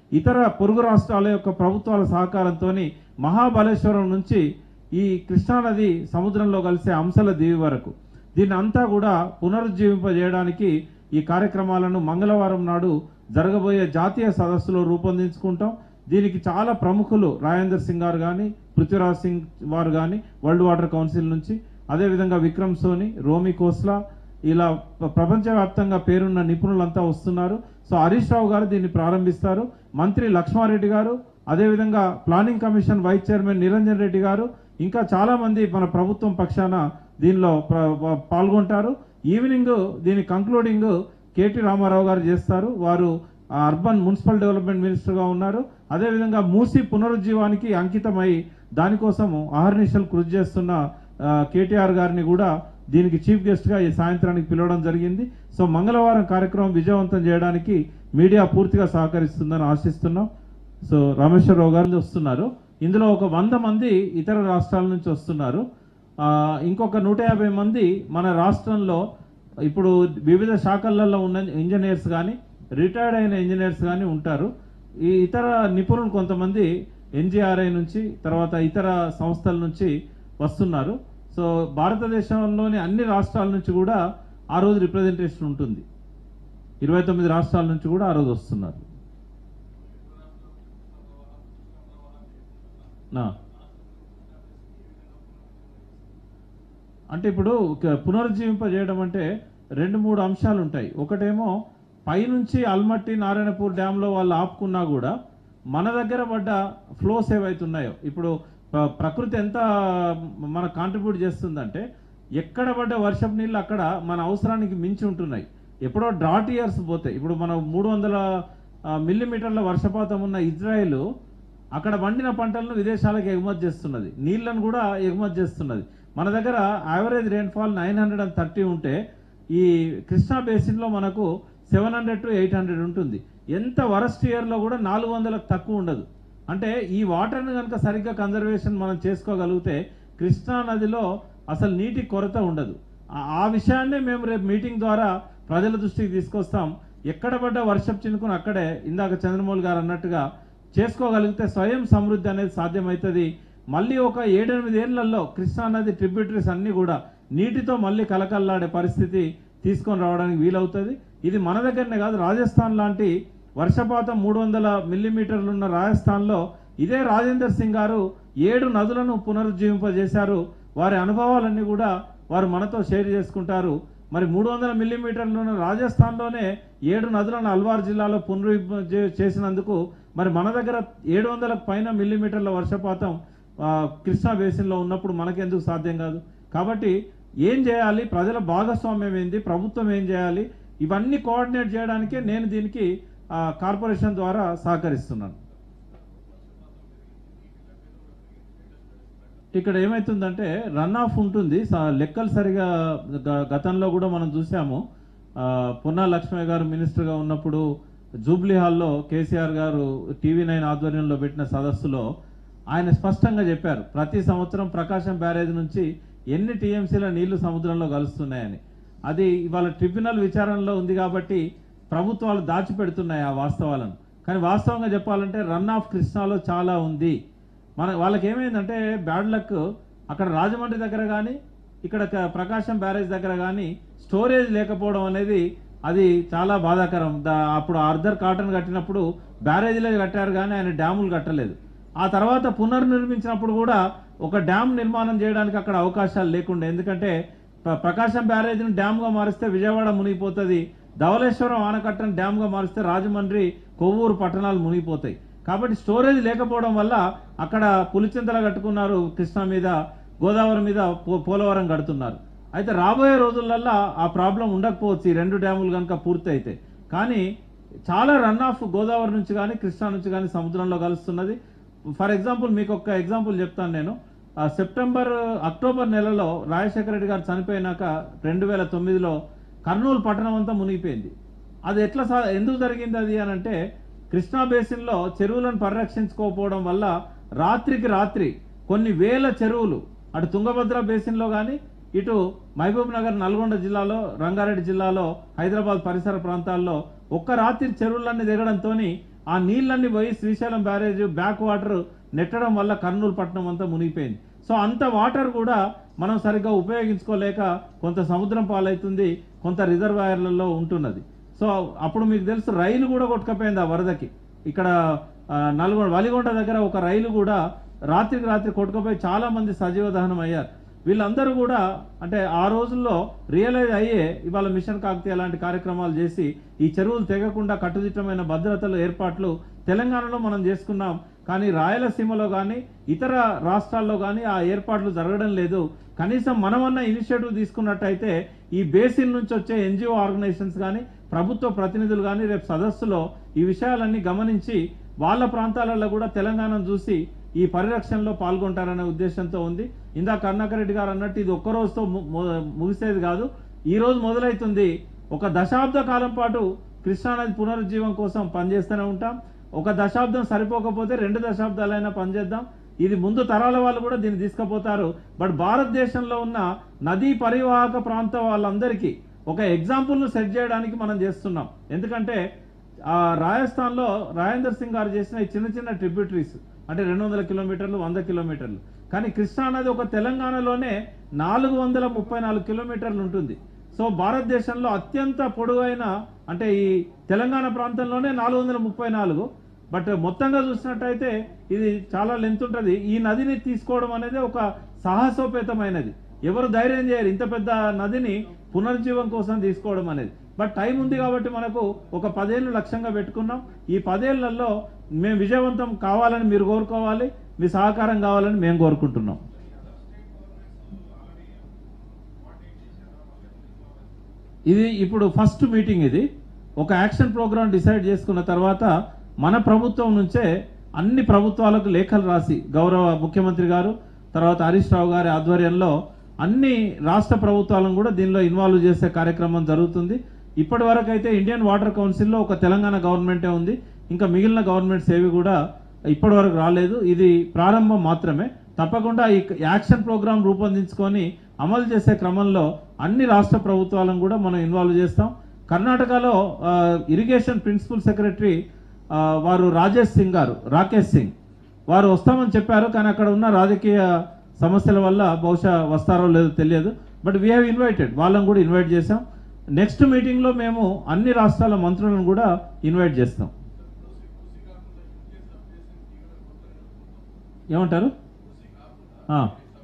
ఇతర పొరుగు రాష్ట్రాల యొక్క ప్రభుత్వాల సహకారంతో మహాబలేశ్వరం నుంచి ఈ కృష్ణానది సముద్రంలో కలిసే అంశల దీవి వరకు దీన్ని అంతా కూడా పునరుజ్జీవింపజేయడానికి ఈ కార్యక్రమాలను మంగళవారం నాడు జరగబోయే జాతీయ సదస్సులో రూపొందించుకుంటాం దీనికి చాలా ప్రముఖులు రాజేందర్ సింగ్ గారు కానీ పృథ్వీరాజ్ సింగ్ వారు కానీ వరల్డ్ వాటర్ కౌన్సిల్ నుంచి అదేవిధంగా విక్రమ్ సోని రోమి కోస్లా ఇలా ప్ర- ప్రపంచవ్యాప్తంగా పేరున్న నిపుణులంతా వస్తున్నారు సో హరీష్ రావు గారు దీన్ని ప్రారంభిస్తారు మంత్రి లక్ష్మారెడ్డి గారు అదేవిధంగా planning commission vice chairman Niranjan Reddy గారు ఇంకా చాలా మంది మన ప్రభుత్వం పక్షాన దీనిలో ప్ర- ప- పాల్గొంటారు ఈవినింగ్ దీని కంక్లూడింగ్ కేటీ రామారావు గారు చేస్తారు వారు ఆ, అర్బన్ మున్సిపల్ డెవలప్మెంట్ మినిస్టర్గా ఉన్నారు అదేవిధంగా మూసి పునరుజ్జీవానికి అంకితమై దానికోసము అహర్నిశలు కృషి చేస్తున్న ఆ, కేటీఆర్ గారిని కూడా దీనికి చీఫ్ గెస్ట్గా ఈ సాయంత్రానికి పిలవడం జరిగింది సో మంగళవారం కార్యక్రమం విజయవంతం చేయడానికి మీడియా పూర్తిగా సహకరిస్తుందని ఆశిస్తున్నాం సో రామేశ్వరరావు గారు వస్తున్నారు ఇందులో ఒక వంద మంది ఇతర రాష్ట్రాల నుంచి వస్తున్నారు ఆ, ఇంకొక నూట యాభై మంది మన రాష్ట్రంలో ఇప్పుడు వివిధ శాఖలలో ఉన్న ఇంజనీర్స్ కానీ రిటైర్డ్ అయిన ఇంజనీర్స్ కానీ ఉంటారు ఈ ఇతర నిపుణులు కొంతమంది ఎన్జిఆర్ఐ నుంచి తర్వాత ఇతర సంస్థల నుంచి వస్తున్నారు సో భారతదేశంలోని అన్ని రాష్ట్రాల నుంచి కూడా ఆ రోజు రిప్రజెంటేషన్ ఉంటుంది ఇరవై తొమ్మిది రాష్ట్రాల నుంచి కూడా ఆ రోజు వస్తున్నారు నా అంటే ఇప్పుడు క- పునరుజ్జీవింపజేయడం అంటే రెండు మూడు అంశాలు ఉంటాయి ఒకటేమో పైనుంచి అల్మట్టి నారాయణపూర్ డ్యాంలో వాళ్ళు ఆపుకున్నా కూడా మన దగ్గర పడ్డ ఫ్లోస్ ఏవైతున్నాయో ఇప్పుడు ప్ర- ప్రకృతి ఎంత మన కాంట్రిబ్యూట్ చేస్తుందంటే ఎక్కడ పడ్డ వర్షపు నీళ్ళు అక్కడ మన అవసరానికి మించి ఉంటున్నాయి ఎప్పుడో డ్రాట్ ఇయర్స్ పోతాయి ఇప్పుడు మనం మూడు వందల మిల్లీమీటర్ల వర్షపాతం ఉన్న ఇజ్రాయెల్ అక్కడ పండిన పంటలను విదేశాలకు ఎగుమతి చేస్తున్నది నీళ్లను కూడా ఎగుమతి చేస్తున్నది మన దగ్గర average rainfall nine hundred and thirty ఉంటే ఈ కృష్ణా బేసిన్లో మనకు seven hundred to eight hundred ఉంటుంది ఎంత వరస్ట్ ఇయర్లో కూడా నాలుగు వందలకు తక్కువ ఉండదు అంటే ఈ వాటర్ని కనుక సరిగ్గా కన్జర్వేషన్ మనం చేసుకోగలిగితే కృష్ణా నదిలో అసలు నీటి కొరత ఉండదు ఆ- ఆ విషయాన్నే మేము రేపు మీటింగ్ ద్వారా ప్రజల దృష్టికి తీసుకొస్తాం ఎక్కడ పడ్డ వర్షపు చినుకును అక్కడే ఇందాక చంద్రమౌళి గారు అన్నట్టుగా చేసుకోగలిగితే స్వయం సమృద్ధి అనేది సాధ్యమవుతుంది మళ్ళీ ఒక ఏడెనిమిది ఏళ్లలో కృష్ణా నది ట్రిబ్యూటరీస్ అన్నీ కూడా నీటితో మళ్ళీ కలకల్లాడే పరిస్థితి తీసుకొని రావడానికి వీలవుతుంది ఇది మన దగ్గరనే కాదు రాజస్థాన్ లాంటి వర్షపాతం మూడు వందల మిల్లీమీటర్లు ఉన్న రాజస్థాన్లో ఇదే రాజేందర్ సింగ్ గారు ఏడు నదులను పునరుజ్జీవింపజేశారు వారి అనుభవాలన్నీ కూడా వారు మనతో షేర్ చేసుకుంటారు మరి మూడు వందల మిల్లీమీటర్లు ఉన్న రాజస్థాన్లోనే ఏడు నదులను అల్వార్ జిల్లాలో పునరు చేసినందుకు మరి మన దగ్గర ఏడు వందల పైన మిల్లీమీటర్ల వర్షపాతం ఆ, కృష్ణా బేసిన్లో ఉన్నప్పుడు మనకెందుకు సాధ్యం కాదు కాబట్టి ఏం చేయాలి ప్రజల భాగస్వామ్యం ఏంది ప్రభుత్వం ఏం చేయాలి ఇవన్నీ కోఆర్డినేట్ చేయడానికే నేను దీనికి ఆ, కార్పొరేషన్ ద్వారా సహకరిస్తున్నాను ఇక్కడ ఏమైతుందంటే రన్ ఆఫ్ ఉంటుంది స- లెక్కలు సరిగా గ- గతంలో కూడా మనం చూసాము ఆ, పొన్నా లక్ష్మయ్య గారు మినిస్టర్గా ఉన్నప్పుడు జూబ్లీ హాల్లో కేసీఆర్ గారు టీవీ నైన్ ఆధ్వర్యంలో పెట్టిన సదస్సులో ఆయన స్పష్టంగా చెప్పారు ప్రతి సంవత్సరం ప్రకాశం బ్యారేజ్ నుంచి ఎన్ని టీఎంసీల నీళ్లు సముద్రంలో కలుస్తున్నాయని అది ఇవాళ ట్రిబ్యునల్ విచారణలో ఉంది కాబట్టి ప్రభుత్వాలు దాచిపెడుతున్నాయి ఆ వాస్తవాలను కానీ వాస్తవంగా చెప్పాలంటే రన్ ఆఫ్ కృష్ణాలో చాలా ఉంది మన వాళ్ళకి ఏమైందంటే బ్యాడ్ లక్ అక్కడ రాజమండ్రి దగ్గర కానీ ఇక్కడ క- ప్రకాశం బ్యారేజ్ దగ్గర కానీ స్టోరేజ్ లేకపోవడం అనేది అది చాలా బాధాకరం దా అప్పుడు అర్ధర్ కాటన్ కట్టినప్పుడు బ్యారేజీలే కట్టారు కానీ ఆయన డ్యాములు కట్టలేదు ఆ తర్వాత పునర్నిర్మించినప్పుడు కూడా ఒక డ్యామ్ నిర్మాణం చేయడానికి అక్కడ అవకాశాలు లేకుండే ఎందుకంటే ప్ర- ప్రకాశం బ్యారేజ్ని డ్యామ్గా మారిస్తే విజయవాడ మునిగిపోతుంది ధవళేశ్వరం ఆనకట్టను డ్యామ్గా మారిస్తే రాజమండ్రి కొవ్వూరు పట్టణాలు మునిగిపోతాయి కాబట్టి స్టోరేజ్ లేకపోవడం వల్ల అక్కడ పులిచింతల కట్టుకున్నారు కృష్ణా మీద గోదావరి మీద పో- పోలవరం కడుతున్నారు అయితే రాబోయే రోజులల్లో ఆ ప్రాబ్లం ఉండకపోవచ్చు ఈ రెండు డ్యాములు కనుక పూర్తి అయితే కానీ చాలా రన్ ఆఫ్ గోదావరి నుంచి కానీ కృష్ణా నుంచి కానీ సముద్రంలో కలుస్తున్నది ఫర్ ఎగ్జాంపుల్ మీకు ఒక ఎగ్జాంపుల్ చెప్తాను నేను ఆ సెప్టెంబర్ అక్టోబర్ నెలలో రాజశేఖర రెడ్డి గారు చనిపోయినాక రెండు వేల తొమ్మిదిలో కర్నూలు పట్టణం అంతా మునిగిపోయింది అది ఎట్లా సా ఎందుకు జరిగింది అది అని అంటే కృష్ణా బేసిన్లో చెరువులను పరిరక్షించుకోకపోవడం వల్ల రాత్రికి రాత్రి కొన్ని వేల చెరువులు అటు తుంగభద్ర బేసిన్లో కానీ ఇటు మహబూబ్ నగర్ నల్గొండ జిల్లాలో రంగారెడ్డి జిల్లాలో హైదరాబాద్ పరిసర ప్రాంతాల్లో ఒక్క రాత్రి చెరువులన్నీ దిగడంతో ఆ నీళ్ళన్నీ పోయి శ్రీశైలం బ్యారేజ్ బ్యాక్ వాటర్ నెట్టడం వల్ల కర్నూలు పట్టణం అంతా మునిగిపోయింది సో అంత వాటర్ కూడా మనం సరిగ్గా ఉపయోగించుకోలేక కొంత సముద్రం పాలవుతుంది కొంత రిజర్వాయర్లలో ఉంటున్నది సో అప్పుడు మీకు తెలుసు రైలు కూడా కొట్టుకపోయింది ఆ వరదకి ఇక్కడ ఆ, నల్గొండ వలిగొండ దగ్గర ఒక రైలు కూడా రాత్రికి రాత్రి కొట్టుకుపోయి చాలా మంది సజీవ దహనం అయ్యారు వీళ్ళందరూ కూడా అంటే ఆ రోజుల్లో రియలైజ్ అయ్యే ఇవాళ మిషన్ కాకతీయ లాంటి కార్యక్రమాలు చేసి ఈ చెరువులు తెగకుండా కట్టుదిట్టమైన భద్రతలు ఏర్పాట్లు తెలంగాణలో మనం చేసుకున్నాం కానీ రాయలసీమలో కానీ ఇతర రాష్ట్రాల్లో కానీ ఆ ఏర్పాట్లు జరగడం లేదు కనీసం మనమన్న ఇనిషియేటివ్ తీసుకున్నట్టయితే ఈ బేసిన్ నుంచి వచ్చే ఎన్జిఓ ఆర్గనైజేషన్స్ కానీ ప్రభుత్వ ప్రతినిధులు కానీ రేపు సదస్సులో ఈ విషయాలన్నీ గమనించి వాళ్ళ ప్రాంతాలలో కూడా తెలంగాణను చూసి ఈ పరిరక్షణలో పాల్గొంటారనే ఉద్దేశంతో ఉంది ఇందా కరుణాకర్ రెడ్డి గారు అన్నట్టు ఇది ఒక్క రోజుతో ము- ము- ముగిసేది కాదు ఈ రోజు మొదలవుతుంది ఒక దశాబ్ద కాలం పాటు కృష్ణానది పునరుజ్జీవం కోసం పనిచేస్తూనే ఉంటాం ఒక దశాబ్దం సరిపోకపోతే రెండు దశాబ్దాలైనా పనిచేద్దాం ఇది ముందు తరాల వాళ్ళు కూడా దీన్ని తీసుకుపోతారు బట్ భారతదేశంలో ఉన్న నదీ పరివాహక ప్రాంత వాళ్ళందరికీ ఒక ఎగ్జాంపుల్ను సెట్ చేయడానికి మనం చేస్తున్నాం ఎందుకంటే ఆ రాజస్థాన్లో రాజేందర్ సింగ్ గారు చేసిన ఈ చిన్న చిన్న ట్రిబ్యూటరీస్ అంటే రెండు వందల కిలోమీటర్లు వంద కిలోమీటర్లు కానీ కృష్ణా నది ఒక తెలంగాణలోనే నాలుగు వందల ముప్పై నాలుగు కిలోమీటర్లు ఉంటుంది సో భారతదేశంలో అత్యంత పొడవైన అంటే ఈ తెలంగాణ ప్రాంతంలోనే నాలుగు వందల ముప్పై నాలుగు బట్ మొత్తంగా చూసినట్టయితే ఇది చాలా లెంత్ ఉంటుంది ఈ నదిని తీసుకోవడం అనేది ఒక సాహసోపేతమైనది ఎవరు ధైర్యం చేయరు ఇంత పెద్ద నదిని పునరుజ్జీవం కోసం తీసుకోవడం అనేది బట్ టైం ఉంది కాబట్టి మనకు ఒక పదేళ్ళు లక్ష్యంగా పెట్టుకున్నాం ఈ పదేళ్లలో మేము విజయవంతం కావాలని మీరు కోరుకోవాలి మీ సహకారం కావాలని మేము కోరుకుంటున్నాం ఇది ఇప్పుడు ఫస్ట్ మీటింగ్ ఇది ఒక యాక్షన్ ప్రోగ్రామ్ డిసైడ్ చేసుకున్న తర్వాత మన ప్రభుత్వం నుంచే అన్ని ప్రభుత్వాలకు లేఖలు రాసి గౌరవ ముఖ్యమంత్రి గారు తర్వాత హరీష్ రావు గారి ఆధ్వర్యంలో అన్ని రాష్ట్ర ప్రభుత్వాలను కూడా దీనిలో ఇన్వాల్వ్ చేసే కార్యక్రమం జరుగుతుంది ఇప్పటి వరకు అయితే ఇండియన్ వాటర్ కౌన్సిల్లో ఒక తెలంగాణ గవర్నమెంటే ఉంది ఇంకా మిగిలిన గవర్నమెంట్స్ ఏవి కూడా ఇప్పటి వరకు రాలేదు ఇది ప్రారంభం మాత్రమే తప్పకుండా ఈ యాక్షన్ ప్రోగ్రామ్ రూపొందించుకొని అమలు చేసే క్రమంలో అన్ని రాష్ట్ర ప్రభుత్వాలను కూడా మనం ఇన్వాల్వ్ చేస్తాం కర్ణాటకలో ఆ, ఇరిగేషన్ ప్రిన్సిపల్ సెక్రటరీ ఆ, వారు రాజేష్ సింగ్ గారు రాకేష్ సింగ్ వారు వస్తామని చెప్పారు కానీ అక్కడ ఉన్న రాజకీయ సమస్యల వల్ల బహుశా వస్తారో లేదో తెలియదు బట్ వీ హ్యావ్ ఇన్వైటెడ్ వాళ్ళని కూడా ఇన్వైట్ చేశాం నెక్స్ట్ మీటింగ్లో మేము అన్ని రాష్ట్రాల మంత్రులను కూడా ఇన్వైట్ చేస్తాం ఏమంటారు ఆ.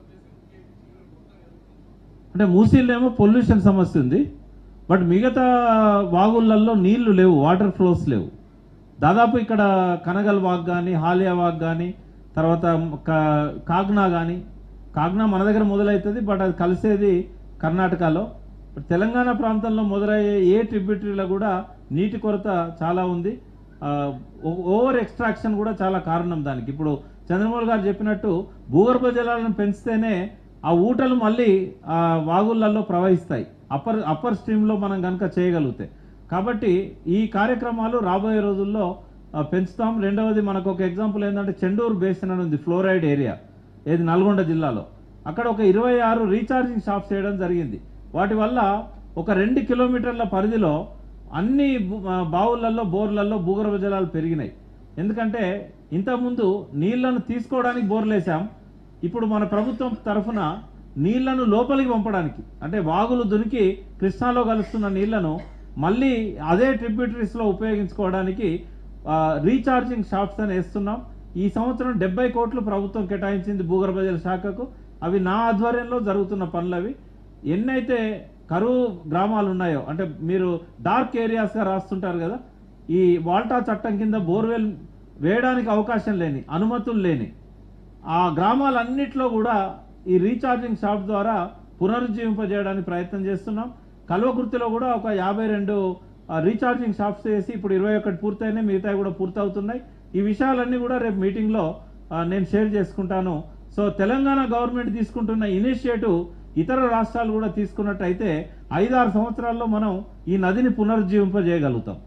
అంటే మూసీలేమో పొల్యూషన్ సమస్య ఉంది బట్ మిగతా వాగుళ్ళల్లో నీళ్లు లేవు వాటర్ ఫ్లోస్ లేవు దాదాపు ఇక్కడ కనగల్ వాగ్ కానీ హాలియా వాగ్ కానీ తర్వాత కా- కాగ్నా కానీ కాగ్నా మన దగ్గర మొదలవుతుంది బట్ అది కలిసేది కర్ణాటకలో బట్ తెలంగాణ ప్రాంతంలో మొదలయ్యే ఏ ట్రిబ్యూటరీలో కూడా నీటి కొరత చాలా ఉంది ఆ, ఓ- ఓవర్ ఎక్స్ట్రాక్షన్ కూడా చాలా కారణం దానికి ఇప్పుడు చంద్రమౌళి గారు చెప్పినట్టు భూగర్భ జలాలను పెంచితేనే ఆ ఊటలు మళ్ళీ ఆ వాగుళ్ళల్లో ప్రవహిస్తాయి అప్పర్ అప్పర్ స్ట్రీమ్లో మనం కనుక చేయగలిగితే కాబట్టి ఈ కార్యక్రమాలు రాబోయే రోజుల్లో ఆ, పెంచుతాం రెండవది మనకు ఒక ఎగ్జాంపుల్ ఏంటంటే చెండూరు బేసిన్ అని ఉంది ఫ్లోరైడ్ ఏరియా ఏది నల్గొండ జిల్లాలో అక్కడ ఒక ఇరవై ఆరు రీఛార్జింగ్ షాప్స్ చేయడం జరిగింది వాటి వల్ల ఒక రెండు కిలోమీటర్ల పరిధిలో అన్ని బు- ఆ, బావులలో బోర్లలో భూగర్భ జలాలు పెరిగినాయి ఎందుకంటే ఇంతకుముందు నీళ్లను తీసుకోవడానికి బోర్లు వేసాం ఇప్పుడు మన ప్రభుత్వం తరఫున నీళ్లను లోపలికి పంపడానికి అంటే వాగులు దునికి కృష్ణాలో కలుస్తున్న నీళ్లను మళ్ళీ అదే ట్రిబ్యూటరీస్ లో ఉపయోగించుకోవడానికి ఆ, రీఛార్జింగ్ షాప్స్ అని వేస్తున్నాం ఈ సంవత్సరం డెబ్బై కోట్లు ప్రభుత్వం కేటాయించింది భూగర్భ జల శాఖకు అవి నా ఆధ్వర్యంలో జరుగుతున్న పనులు అవి ఎన్నైతే కరువు గ్రామాలు ఉన్నాయో అంటే మీరు డార్క్ ఏరియాస్గా రాస్తుంటారు కదా ఈ వాల్టా చట్టం కింద బోర్వెల్ వేయడానికి అవకాశం లేని అనుమతులు లేని ఆ గ్రామాలన్నిట్లో కూడా ఈ రీఛార్జింగ్ షాప్ ద్వారా పునరుజ్జీవింపజేయడానికి ప్రయత్నం చేస్తున్నాం కల్వకుర్తిలో కూడా ఒక యాభై రెండు రీఛార్జింగ్ షాప్స్ చేసి ఇప్పుడు ఇరవై ఒకటి పూర్తయినాయి మిగతా కూడా పూర్తవుతున్నాయి ఈ విషయాలన్నీ కూడా రేపు మీటింగ్లో ఆ, నేను షేర్ చేసుకుంటాను సో తెలంగాణ గవర్నమెంట్ తీసుకుంటున్న ఇనిషియేటివ్ ఇతర రాష్ట్రాలు కూడా తీసుకున్నట్టయితే ఐదారు సంవత్సరాల్లో మనం ఈ నదిని పునరుజ్జీవింపజేయగలుగుతాం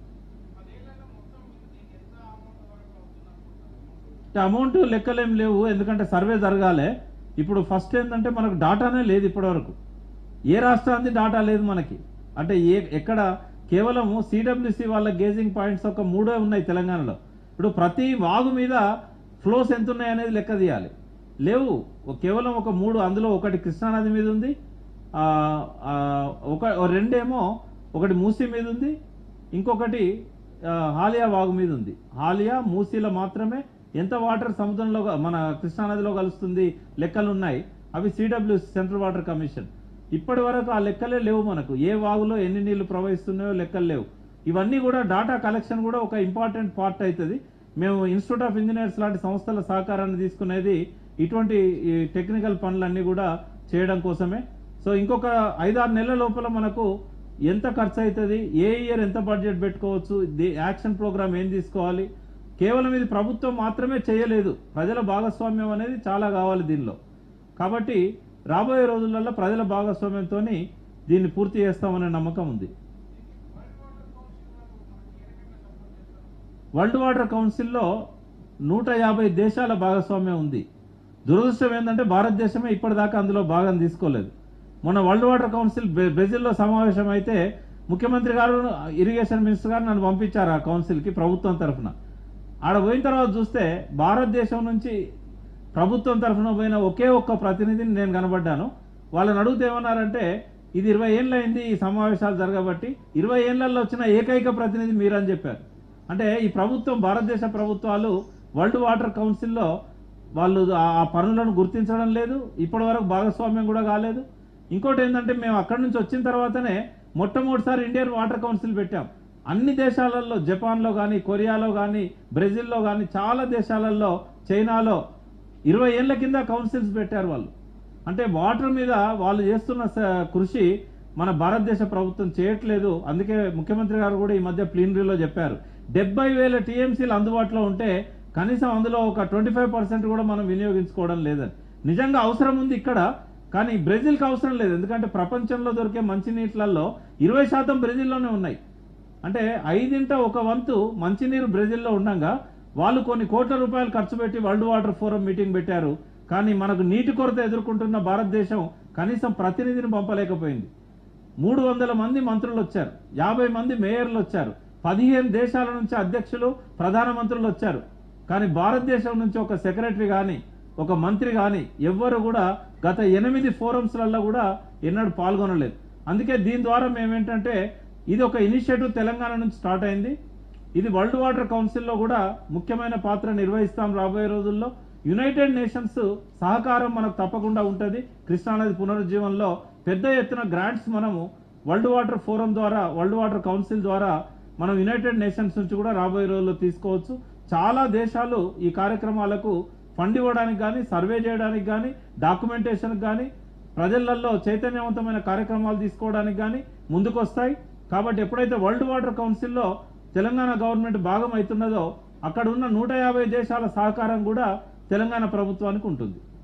అమౌంట్ లెక్కలేం లేవు ఎందుకంటే సర్వే జరగాలి ఇప్పుడు ఫస్ట్ ఏంటంటే మనకు డాటానే లేదు ఇప్పటివరకు ఏ రాష్ట్రానికి డాటా లేదు మనకి అంటే ఏ ఎక్కడ కేవలం సిడబ్ల్యూసి వాళ్ళ గేజింగ్ పాయింట్స్ ఒక మూడే ఉన్నాయి తెలంగాణలో ఇప్పుడు ప్రతి వాగు మీద ఫ్లోస్ ఎంత ఉన్నాయి అనేది లెక్క తీయాలి లేవు ఒక- కేవలం ఒక మూడు అందులో ఒకటి కృష్ణానది మీద ఉంది ఆ, ఆ, ఒక ఓ రెండేమో ఒకటి మూసీ మీద ఉంది ఇంకొకటి ఆ, హాలియా వాగు మీద ఉంది హాలియా మూసీలో మాత్రమే ఎంత వాటర్ సముద్రంలో క- మన కృష్ణానదిలో కలుస్తుంది లెక్కలు ఉన్నాయి అవి సిడబ్ల్యూ సెంట్రల్ వాటర్ కమిషన్ ఇప్పటి వరకు ఆ లెక్కలే లేవు మనకు ఏ వాగులో ఎన్ని నీళ్లు ప్రవహిస్తున్నాయో లెక్కలు లేవు ఇవన్నీ కూడా డాటా కలెక్షన్ కూడా ఒక ఇంపార్టెంట్ పార్ట్ అవుతుంది మేము ఇన్స్టిట్యూట్ ఆఫ్ ఇంజనీర్స్ లాంటి సంస్థల సహకారాన్ని తీసుకునేది ఇటువంటి ఈ టెక్నికల్ పనులన్నీ కూడా చేయడం కోసమే సో ఇంకొక ఐదారు నెలల లోపల మనకు ఎంత ఖర్చు అవుతుంది ఏ ఇయర్ ఎంత బడ్జెట్ పెట్టుకోవచ్చు ది- యాక్షన్ ప్రోగ్రామ్ ఏం తీసుకోవాలి కేవలం ఇది ప్రభుత్వం మాత్రమే చేయలేదు ప్రజల భాగస్వామ్యం అనేది చాలా కావాలి దీనిలో కాబట్టి రాబోయే రోజులలో ప్రజల భాగస్వామ్యంతో దీన్ని పూర్తి చేస్తామనే నమ్మకం ఉంది వరల్డ్ వాటర్ కౌన్సిల్లో నూట యాభై దేశాల భాగస్వామ్యం ఉంది దురదృష్టం ఏంటంటే భారతదేశమే ఇప్పటిదాకా అందులో భాగం తీసుకోలేదు మొన్న వరల్డ్ వాటర్ కౌన్సిల్ బ్రె- బ్రెజిల్లో సమావేశం అయితే ముఖ్యమంత్రి గారు ఇరిగేషన్ మినిస్టర్ గారు నన్ను పంపించారు ఆ కౌన్సిల్కి ప్రభుత్వం తరఫున ఆడ పోయిన తర్వాత చూస్తే భారతదేశం నుంచి ప్రభుత్వం తరఫున పోయిన ఒకే ఒక్క ప్రతినిధిని నేను కనబడ్డాను వాళ్ళని అడిగితే ఏమన్నారంటే ఇది ఇరవై ఏళ్ళైంది ఈ సమావేశాలు జరగబట్టి ఇరవై ఏళ్లలో వచ్చిన ఏకైక ప్రతినిధి మీరని చెప్పారు అంటే ఈ ప్రభుత్వం భారతదేశ ప్రభుత్వాలు వరల్డ్ వాటర్ కౌన్సిల్లో వాళ్ళు ఆ- ఆ పనులను గుర్తించడం లేదు ఇప్పటి వరకు భాగస్వామ్యం కూడా కాలేదు ఇంకోటి ఏంటంటే మేము అక్కడి నుంచి వచ్చిన తర్వాతనే మొట్టమొదటిసారి ఇండియన్ వాటర్ కౌన్సిల్ పెట్టాం అన్ని దేశాలలో జపాన్లో కానీ కొరియాలో కానీ బ్రెజిల్లో కానీ చాలా దేశాలలో చైనాలో ఇరవై ఏళ్ల కింద కౌన్సిల్స్ పెట్టారు వాళ్ళు అంటే వాటర్ మీద వాళ్ళు చేస్తున్న స- కృషి మన భారతదేశ ప్రభుత్వం చేయట్లేదు అందుకే ముఖ్యమంత్రి గారు కూడా ఈ మధ్య ప్లీనరీలో చెప్పారు డెబ్బై వేల టీఎంసీలు అందుబాటులో ఉంటే కనీసం అందులో ఒక ట్వంటీ ఫైవ్ పర్సెంట్ కూడా మనం వినియోగించుకోవడం లేదని నిజంగా అవసరం ఉంది ఇక్కడ కానీ బ్రెజిల్కి అవసరం లేదు ఎందుకంటే ప్రపంచంలో దొరికే మంచినీటిలలో ఇరవై శాతం బ్రెజిల్లోనే ఉన్నాయి అంటే ఐదింట ఒక వంతు మంచినీరు బ్రెజిల్లో ఉండగా వాళ్ళు కొన్ని కోట్ల రూపాయలు ఖర్చు పెట్టి వరల్డ్ వాటర్ ఫోరం మీటింగ్ పెట్టారు కానీ మనకు నీటి కొరత ఎదుర్కొంటున్న భారతదేశం కనీసం ప్రతినిధిని పంపలేకపోయింది మూడు వందల మంది మంత్రులు వచ్చారు యాభై మంది మేయర్లు వచ్చారు పదిహేను దేశాల నుంచి అధ్యక్షులు ప్రధానమంత్రులు వచ్చారు కానీ భారతదేశం నుంచి ఒక సెక్రటరీ కానీ ఒక మంత్రి కానీ ఎవ్వరు కూడా గత ఎనిమిది ఫోరమ్స్లలో కూడా ఎన్నడూ పాల్గొనలేదు అందుకే దీని ద్వారా మేమేంటంటే ఇది ఒక ఇనిషియేటివ్ తెలంగాణ నుంచి స్టార్ట్ అయింది ఇది వరల్డ్ వాటర్ కౌన్సిల్లో కూడా ముఖ్యమైన పాత్ర నిర్వహిస్తాం రాబోయే రోజుల్లో యునైటెడ్ నేషన్స్ సహకారం మనకు తప్పకుండా ఉంటుంది కృష్ణానది పునరుజ్జీవంలో పెద్ద ఎత్తున గ్రాంట్స్ మనము వరల్డ్ వాటర్ ఫోరం ద్వారా వరల్డ్ వాటర్ కౌన్సిల్ ద్వారా మనం యునైటెడ్ నేషన్స్ నుంచి కూడా రాబోయే రోజుల్లో తీసుకోవచ్చు చాలా దేశాలు ఈ కార్యక్రమాలకు ఫండ్ ఇవ్వడానికి కానీ సర్వే చేయడానికి కానీ డాక్యుమెంటేషన్కి కానీ ప్రజలలో చైతన్యవంతమైన కార్యక్రమాలు తీసుకోవడానికి కానీ ముందుకొస్తాయి కాబట్టి ఎప్పుడైతే వరల్డ్ వాటర్ కౌన్సిల్లో తెలంగాణ గవర్నమెంట్ భాగం అవుతున్నదో అక్కడ ఉన్న నూట యాభై దేశాల సహకారం కూడా తెలంగాణ ప్రభుత్వానికి ఉంటుంది